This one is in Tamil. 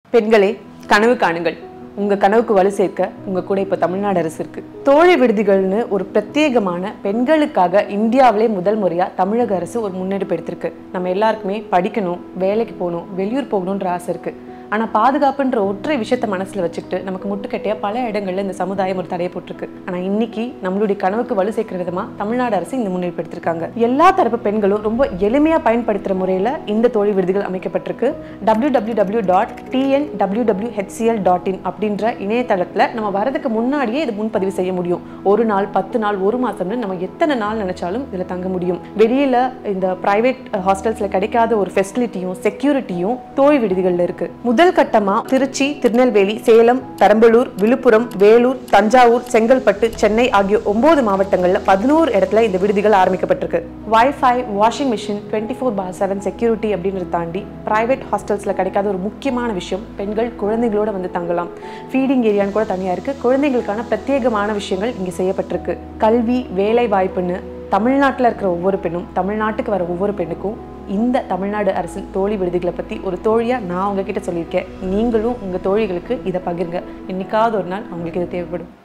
பெண்களே கனவு காணுங்கள் உங்க கனவுக்கு வலு சேர்க்க உங்க கூட இப்ப தமிழ்நாடு அரசு இருக்கு தோழி விடுதிகள்னு ஒரு பிரத்யேகமான பெண்களுக்காக இந்தியாவிலே முதல் முறையா தமிழக அரசு ஒரு முன்னெடுப்பு எடுத்திருக்கு நம்ம எல்லாருக்குமே படிக்கணும் வேலைக்கு போகணும் வெளியூர் போகணுன்ற ஆசை இருக்கு ஆனா பாதுகாப்புன்ற ஒற்றை விஷயத்த மனசுல வச்சுக்கிட்டு நமக்கு முட்டுக்கட்டையா பல இடங்கள்ல இந்த சமுதாயம் ஒரு தடையை போட்டிருக்கு ஆனா இன்னைக்கு நம்மளுடைய கனவுக்கு வலு சேர்க்கிற விதமா தமிழ்நாடு அரசு இந்த முன்னெடுப்பு எடுத்திருக்காங்க எல்லா தரப்பு பெண்களும் ரொம்ப எளிமையா பயன்படுத்துற முறையில இந்த தோழி விடுதிகள் அமைக்கப்பட்டிருக்கு W W W dot TN W W HCL dot in அப்படின்ற இணையதளத்துல நம்ம வரதுக்கு முன்னாடியே இது முன்பதிவு செய்ய முடியும் ஒரு நாள் பத்து நாள் ஒரு மாசம்னு நம்ம எத்தனை நாள் நினைச்சாலும் இதுல தங்க முடியும் வெளியில இந்த பிரைவேட் ஹாஸ்டல்ஸ்ல கிடைக்காத ஒரு ஃபெசிலிட்டியும் செக்யூரிட்டியும் தோழி விடுதிகள்ல இருக்கு முதல் கட்டமா திருச்சி திருநெல்வேலி சேலம் பெரம்பலூர் விழுப்புரம் வேலூர் தஞ்சாவூர் செங்கல்பட்டு சென்னை ஆகிய ஒன்பது மாவட்டங்கள்ல பதினோரு இடத்துல இந்த விடுதிகள் ஆரம்பிக்கப்பட்டிருக்கு wifi washing machine twenty four by seven security அப்படின்றத தாண்டி பிரைவேட் ஹாஸ்டல்ஸ்ல கிடைக்காத ஒரு முக்கியமான விஷயம் பெண்கள் குழந்தைகளோட வந்து தங்கலாம் ஃபீடிங் ஏரியான்னு கூட தனியா இருக்கு குழந்தைங்களுக்கான பிரத்யேகமான விஷயங்கள் இங்க செய்யப்பட்டிருக்கு கல்வி வேலை வாய்ப்புன்னு தமிழ்நாட்டில் இருக்கிற ஒவ்வொரு பெண்ணும் தமிழ்நாட்டுக்கு வர ஒவ்வொரு பெண்ணுக்கும் இந்த தமிழ்நாடு அரசின் தோழி விடுதிகளை பற்றி ஒரு தோழியாக நான் உங்ககிட்ட சொல்லியிருக்கேன் நீங்களும் உங்கள் தோழிகளுக்கு இதை பகிருங்க என்னைக்காவது ஒரு நாள் அவங்களுக்கு இது தேவைப்படும்